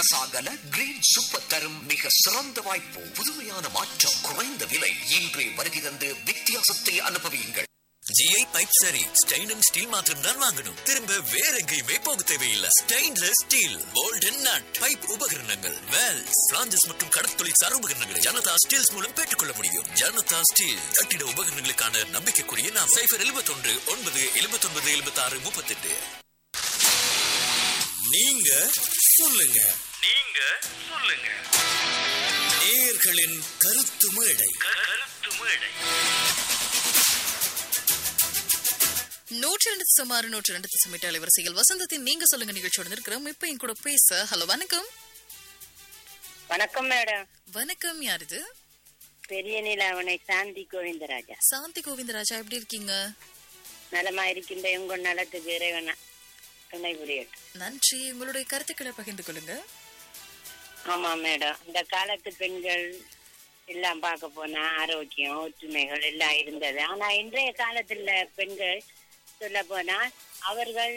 Kasagala green super தரும் மிக சிறந்த வாய்ப்பு புதுமையான மாற்றம் குறைந்த விலை இன்றே வருகை தந்து வித்தியாசத்தை அனுபவியுங்கள் ஜிஐ பைப் சரி ஸ்டெயின் அண்ட் ஸ்டீல் மாத்திரம் தான் வாங்கணும் திரும்ப வேற எங்கேயுமே போக தேவையில்லை stainless steel bolt and nut pipe உபகரணங்கள் வேல்ஸ் பிளாஞ்சஸ் மற்றும் கடற்தொழில் சார் உபகரணங்களை ஜனதா ஸ்டீல்ஸ் மூலம் பெற்றுக்கொள்ள முடியும் ஜனதா ஸ்டீல் கட்டிட உபகரணங்களுக்கான நம்பிக்கைக்குரிய நாம் சைபர் எழுபத்தி ஒன்று ஒன்பது எழுபத்தி ஒன்பது எழுபத்தி ஆறு முப்பத்தி எட்டு நீங்க சொல்லுங்க நீங்க சொல்லுங்க நேயர்களின் கருத்து மேடை கருத்து மேடை நூற்றி ரெண்டு சுமார் நூற்றி ரெண்டு திசமிட்ட அலைவரிசையில் வசந்தத்தின் நீங்க சொல்லுங்க நிகழ்ச்சியோட இருக்கிறோம் இப்ப என் கூட பேச ஹலோ வணக்கம் வணக்கம் மேடம் வணக்கம் யார் இது பெரிய நிலாவணை சாந்தி கோவிந்தராஜா சாந்தி கோவிந்தராஜா எப்படி இருக்கீங்க நலமா இருக்கின்ற உங்க நலத்துக்கு இறைவன துணை புரியட்டும் நன்றி உங்களுடைய கருத்துக்களை பகிர்ந்து கொள்ளுங்க ஆமா மேடம் இந்த காலத்து பெண்கள் எல்லாம் பார்க்க போனா ஆரோக்கியம் ஒற்றுமைகள் எல்லாம் இருந்தது ஆனா இன்றைய காலத்துல பெண்கள் சொல்ல போனா அவர்கள்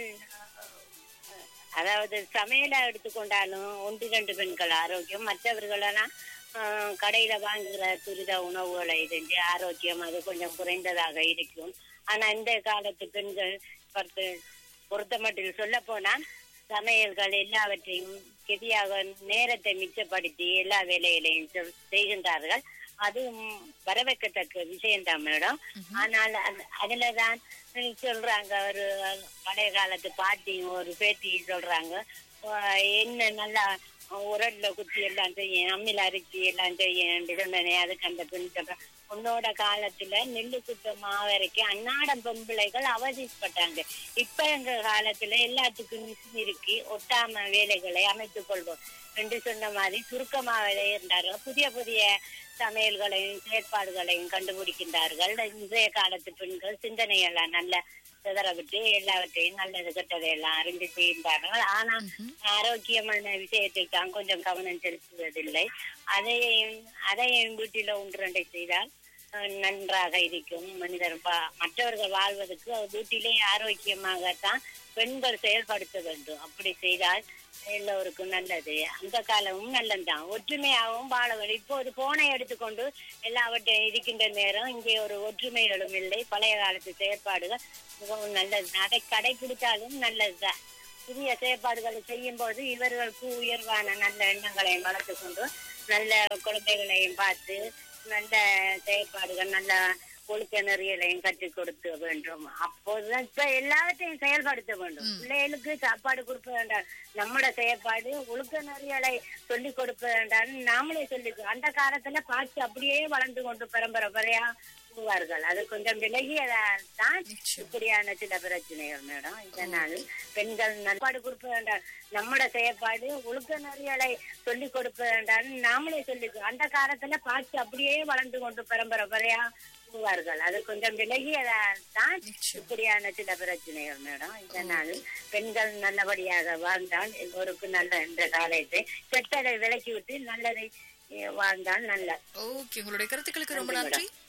அஹ், அதாவது சமையலா எடுத்துக்கொண்டாலும் ஒன்று ரெண்டு பெண்கள் ஆரோக்கியம் மற்றவர்களெல்லாம் அஹ், கடையில வாங்குகிற துரித உணவுகளை செஞ்சு ஆரோக்கியம் அது கொஞ்சம் குறைந்ததாக இருக்கும் ஆனா இந்த காலத்து பெண்கள் பொறுத்த பொறுத்த மட்டில் சொல்ல போனால் சமையல்கள் எல்லாவற்றையும் கெதியாக நேரத்தை மிச்சப்படுத்தி எல்லா வேலைகளையும் செ- செய்கின்றார்கள் அதுவும் வரவேற்கத்தக்க விஷயம்தான் மேடம் ஆனால் அந்த- அதுலதான் உம், சொல்றாங்க ஒரு பழைய காலத்து பாட்டியும் ஒரு பேட்டியும் சொல்றாங்க அஹ், என்ன நல்லா உரல்ல குத்தி எல்லாம் செய்யும் அம்மில அரிசி எல்லாம் செய்யும் சொன்னனே அதுக்கு அந்த பெண் சொல்றான் உன்னோட காலத்துல நெல்லு குத்த மாவரைக்கு அன்னாடம் பொம்பிளைகள் அவதிப்பட்டாங்க இப்ப எங்க காலத்துல எல்லாத்துக்கும் மிஷின் இருக்கு ஒட்டாம வேலைகளை அமைத்துக் கொள்வோம் என்று சொன்ன மாதிரி சுருக்கமாக இருந்தார்கள் புதிய புதிய சமையல்களையும் செயற்பாடுகளையும் கண்டுபிடிக்கின்றார்கள் இன்றைய காலத்து பெண்கள் சிந்தனையெல்லாம் நல்ல சிதற விட்டு எல்லாவற்றையும் நல்லது கெட்டதை எல்லாம் அறிந்து செய்கின்றார்கள் ஆனா ஆரோக்கியமான விஷயத்தை தான் கொஞ்சம் கவனம் செலுத்துவதில்லை அதையும் அதையும் வீட்டில ஒன்று ரெண்டை செய்தால் அஹ், நன்றாக இருக்கும் மனிதர் வா- மற்றவர்கள் வாழ்வதற்கு வீட்டிலே ஆரோக்கியமாகத்தான் பெண்கள் செயல்படுத்த வேண்டும் அப்படி செய்தால் எல்லோருக்கும் நல்லது அந்த காலமும் நல்லதுதான் ஒற்றுமையாகவும் வாழ வேண்டும் இப்போது போனை எடுத்துக்கொண்டு எல்லாவற்றையும் இருக்கின்ற நேரம் இங்கே ஒரு ஒற்றுமைகளும் இல்லை பழைய காலத்து செயற்பாடுகள் மிகவும் நல்லது அதை கடைபிடித்தாலும் நல்லதுதான் புதிய செயற்பாடுகளை செய்யும் போது இவர்களுக்கு உயர்வான நல்ல எண்ணங்களையும் வளர்த்து கொண்டு நல்ல குழந்தைகளையும் பார்த்து நல்ல செயற்பாடுகள் நல்ல ஒழுக்க நெறியலையும் கற்றுக் கொடுக்க வேண்டும் அப்போதுதான் இப்ப எல்லாவற்றையும் செயல்படுத்த வேண்டும் பிள்ளைகளுக்கு சாப்பாடு கொடுக்க வேண்டாம் நம்மட செயற்பாடு ஒழுக்க நெறியலை சொல்லிக் கொடுக்க வேண்டாம் நாமளே சொல்லி அந்த காலத்துல பார்த்து அப்படியே வளர்ந்து கொண்டு பரம்பரை பரையா போவார்கள் அது கொஞ்சம் விலகியதால் தான் இப்படியான சில பிரச்சனைகள் மேடம் இதனால் பெண்கள் நல்பாடு கொடுக்க வேண்டாம் நம்மட செயற்பாடு ஒழுக்க நெறியலை சொல்லிக் கொடுக்க வேண்டாம் நாமளே சொல்லி அந்த காலத்துல பார்த்து அப்படியே வளர்ந்து கொண்டு பரம்பரை பரையா போவார்கள் அது கொஞ்சம் விலகியதால் தான் இப்படியான சில பிரச்சனைகள் மேடம் இதனால் பெண்கள் நல்லபடியாக வாழ்ந்தால் எல்லோருக்கும் நல்ல இந்த காலத்தை கெட்டதை விலக்கி விட்டு நல்லதை அஹ், வாழ்ந்தால் நல்ல ஓகே உங்களுடைய கருத்துக்களுக்கு ரொம்ப நன்றி, நன்றி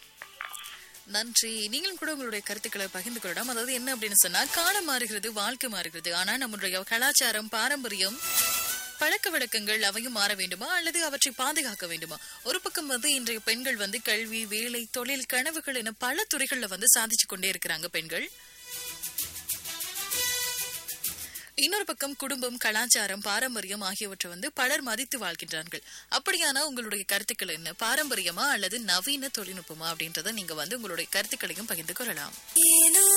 நன்றி நீங்களும் கூட உங்களுடைய கருத்துக்களை பகிர்ந்து கொள்ளலாம் அதாவது என்ன அப்படின்னு சொன்னா காலம் மாறுகிறது வாழ்க்கை மாறுகிறது ஆனா நம்முடைய கலாச்சாரம் பாரம்பரியம் பழக்க வழக்கங்கள் அவையும் மாற வேண்டுமா அல்லது அவற்றை பாதுகாக்க வேண்டுமா ஒரு பக்கம் வந்து இன்றைய பெண்கள் வந்து கல்வி வேலை தொழில் கனவுகள் என பல துறைகள்ல வந்து சாதிச்சு கொண்டே இருக்கிறாங்க பெண்கள் இன்னொரு பக்கம் குடும்பம் கலாச்சாரம் பாரம்பரியம் ஆகியவற்றை வந்து பலர் மதித்து வாழ்கின்றார்கள் அப்படியானா உங்களுடைய கருத்துக்கள் என்ன பாரம்பரியமா அல்லது நவீன தொழில்நுட்பமா அப்படின்றத நீங்க வந்து உங்களுடைய கருத்துக்களையும் பகிர்ந்து கொள்ளலாம்